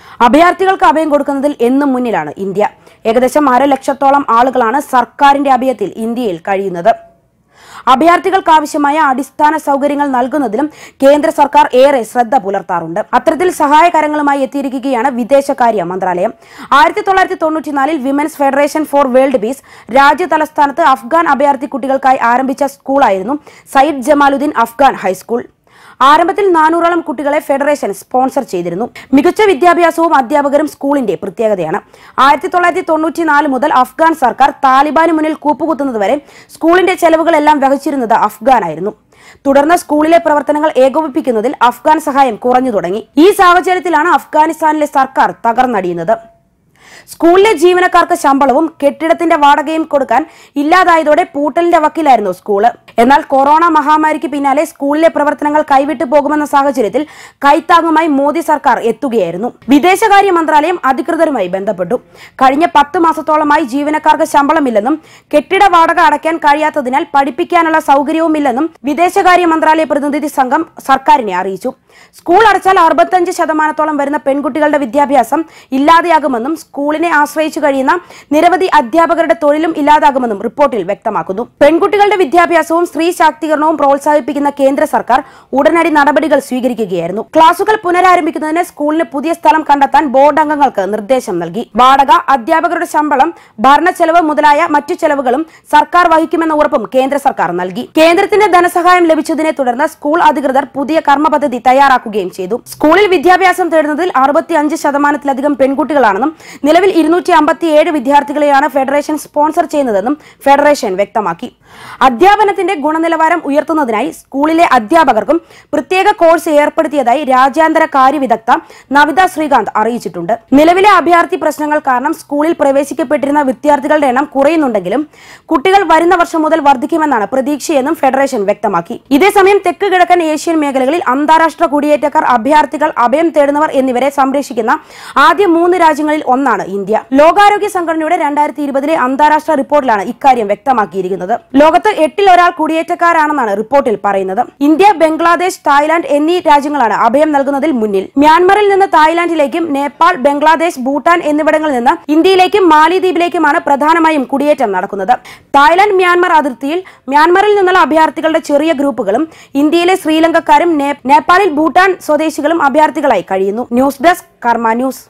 അഭയാർത്ഥികൾക്ക് അഭയം കൊടുക്കുന്നതിൽ എന്നും മുന്നിലാണ് ഇന്ത്യ ഏകദേശം അര ലക്ഷത്തോളം ആളുകളാണ് സർക്കാരിന്റെ അഭയത്തിൽ ഇന്ത്യയിൽ കഴിയുന്നത് അഭയാർത്ഥികൾക്ക് ആവശ്യമായ അടിസ്ഥാന സൗകര്യങ്ങൾ നൽകുന്നതിലും കേന്ദ്ര സർക്കാർ ഏറെ ശ്രദ്ധ പുലർത്താറുണ്ട് അത്തരത്തിൽ സഹായകരങ്ങളുമായി എത്തിയിരിക്കുകയാണ് വിദേശകാര്യ മന്ത്രാലയം ആയിരത്തി തൊള്ളായിരത്തി തൊണ്ണൂറ്റിനാലിൽ women's federation for world peace രാജ്യ തലസ്ഥാനത്ത് അഫ്ഗാൻ അഭയാർത്ഥി കുട്ടികൾക്കായി ആരംഭിച്ച സ്കൂളായിരുന്നു സയ്യിദ് ജമാലുദ്ദീൻ അഫ്ഗാൻ ഹൈസ്കൂൾ ആരംഭത്തിൽ നാനൂറോളം കുട്ടികളെ ഫെഡറേഷൻ സ്പോൺസർ ചെയ്തിരുന്നു മികച്ച വിദ്യാഭ്യാസവും അധ്യാപകരും സ്കൂളിന്റെ പ്രത്യേകതയാണ് ആയിരത്തി തൊള്ളായിരത്തി തൊണ്ണൂറ്റിനാല് മുതൽ അഫ്ഗാൻ സർക്കാർ താലിബാന് മുന്നിൽ കൂപ്പുകുത്തുന്നതുവരെ സ്കൂളിന്റെ ചെലവുകളെല്ലാം വഹിച്ചിരുന്നത് അഫ്ഗാനായിരുന്നു തുടർന്ന് സ്കൂളിലെ പ്രവർത്തനങ്ങൾ ഏകോപിപ്പിക്കുന്നതിൽ അഫ്ഗാൻ സഹായം കുറഞ്ഞു തുടങ്ങി ഈ സാഹചര്യത്തിലാണ് അഫ്ഗാനിസ്ഥാനിലെ സർക്കാർ തകർന്നടിയുന്നത് സ്കൂളിലെ ജീവനക്കാർക്ക് ശമ്പളവും കെട്ടിടത്തിന്റെ വാടകയും കൊടുക്കാൻ ഇല്ലാതായതോടെ പൂട്ടലിന്റെ വക്കിലായിരുന്നു സ്കൂള് എന്നാൽ കൊറോണ മഹാമാരിക്ക് പിന്നാലെ സ്കൂളിലെ പ്രവർത്തനങ്ങൾ കൈവിട്ടു പോകുമെന്ന സാഹചര്യത്തിൽ കൈത്താങ്ങുമായി മോദി സർക്കാർ എത്തുകയായിരുന്നു വിദേശകാര്യ മന്ത്രാലയം അധികൃതരുമായി ബന്ധപ്പെട്ടു കഴിഞ്ഞ പത്ത് മാസത്തോളമായി ജീവനക്കാർക്ക് ശമ്പളമില്ലെന്നും കെട്ടിട വാടക അടയ്ക്കാൻ കഴിയാത്തതിനാൽ പഠിപ്പിക്കാനുള്ള സൗകര്യവുമില്ലെന്നും വിദേശകാര്യ മന്ത്രാലയ പ്രതിനിധി സംഘം സർക്കാരിനെ അറിയിച്ചു സ്കൂൾ അടച്ചാൽ അറുപത്തഞ്ച് ശതമാനത്തോളം വരുന്ന പെൺകുട്ടികളുടെ വിദ്യാഭ്യാസം ഇല്ലാതെയാകുമെന്നും സ്കൂളിനെ ആശ്രയിച്ചു കഴിയുന്ന നിരവധി അധ്യാപകരുടെ തൊഴിലും ഇല്ലാതാകുമെന്നും റിപ്പോർട്ടിൽ വ്യക്തമാക്കുന്നു പെൺകുട്ടികളുടെ വിദ്യാഭ്യാസവും സ്ത്രീ ശാക്തീകരണവും പ്രോത്സാഹിപ്പിക്കുന്ന കേന്ദ്ര സർക്കാർ ഉടനടി നടപടികൾ സ്വീകരിക്കുകയായിരുന്നു ക്ലാസുകൾ പുനരാരംഭിക്കുന്നതിന് സ്കൂളിന് പുതിയ സ്ഥലം കണ്ടെത്താൻ ബോർഡ് അംഗങ്ങൾക്ക് നിർദ്ദേശം നൽകി വാടക അധ്യാപകരുടെ ശമ്പളം ഭരണച്ചെലവ് മുതലായ മറ്റു ചെലവുകളും സർക്കാർ വഹിക്കുമെന്ന ഉറപ്പും കേന്ദ്ര സർക്കാർ നൽകി കേന്ദ്രത്തിന്റെ ധനസഹായം ലഭിച്ചതിനെ തുടർന്ന് സ്കൂൾ അധികൃതർ പുതിയ കർമ്മ പദ്ധതി തയ്യാറാക്കുകയും ചെയ്തു സ്കൂളിൽ വിദ്യാഭ്യാസം തേടുന്നതിൽ അറുപത്തി അഞ്ച് ശതമാനത്തിലധികം പെൺകുട്ടികളാണെന്നും നിലവിൽ ഇരുന്നൂറ്റി അമ്പത്തിയേഴ് വിദ്യാർത്ഥികളെയാണ് ഫെഡറേഷൻ സ്പോൺസർ ചെയ്യുന്നതെന്നും ഫെഡറേഷൻ വ്യക്തമാക്കി അധ്യാപനത്തിന്റെ ഗുണനിലവാരം ഉയർത്തുന്നതിനായി സ്കൂളിലെ അധ്യാപകർക്കും പ്രത്യേക കോഴ്സ് ഏർപ്പെടുത്തിയതായി രാജ്യാന്തര കാര്യവിദഗ്ധ നവിത ശ്രീകാന്ത് അറിയിച്ചിട്ടുണ്ട് നിലവിലെ അഭയാർത്ഥി പ്രശ്നങ്ങൾ കാരണം സ്കൂളിൽ പ്രവേശിക്കപ്പെട്ടിരുന്ന വിദ്യാർത്ഥികളുടെ എണ്ണം കുറയുന്നുണ്ടെങ്കിലും കുട്ടികൾ വരുന്ന വർഷം മുതൽ വർദ്ധിക്കുമെന്നാണ് പ്രതീക്ഷയെന്നും ഫെഡറേഷൻ വ്യക്തമാക്കി ഇതേസമയം തെക്ക് കിഴക്കൻ ഏഷ്യൻ മേഖലകളിൽ അന്താരാഷ്ട്ര കുടിയേറ്റക്കാർ അഭയാർത്ഥികൾ അഭയം തേടുന്നവർ എന്നിവരെ സംരക്ഷിക്കുന്ന ആദ്യ മൂന്ന് രാജ്യങ്ങളിൽ ഒന്നാണ് ഇന്ത്യ ലോകാരോഗ്യ സംഘടനയുടെ രണ്ടായിരത്തി ഇരുപതിലെ അന്താരാഷ്ട്ര റിപ്പോർട്ടിലാണ് ഇക്കാര്യം വ്യക്തമാക്കിയിരിക്കുന്നത് ലോകത്ത് എട്ടിൽ ഒരാൾ കുടിയേറ്റക്കാരാണെന്നാണ് റിപ്പോർട്ടിൽ പറയുന്നത് ഇന്ത്യ ബംഗ്ലാദേശ് തായ്ലാന്റ് എന്നീ രാജ്യങ്ങളാണ് അഭയം നൽകുന്നതിൽ മുന്നിൽ മ്യാൻമറിൽ നിന്ന് തായ്ലാന്റിലേക്കും നേപ്പാൾ ബംഗ്ലാദേശ് ഭൂട്ടാൻ എന്നിവിടങ്ങളിൽ നിന്ന് ഇന്ത്യയിലേക്കും മാലിദ്വീപിലേക്കുമാണ് പ്രധാനമായും കുടിയേറ്റം നടക്കുന്നത് തായ്ലാന്റ് മ്യാൻമർ അതിർത്തിയിൽ മ്യാൻമറിൽ നിന്നുള്ള അഭയാർത്ഥികളുടെ ചെറിയ ഗ്രൂപ്പുകളും ഇന്ത്യയിലെ ശ്രീലങ്കക്കാരും നേ- നേപ്പാളിൽ ഭൂട്ടാൻ സ്വദേശികളും അഭയാർത്ഥികളായി കഴിയുന്നു ന്യൂസ് ഡെസ്ക് കർമ്മ ന്യൂസ്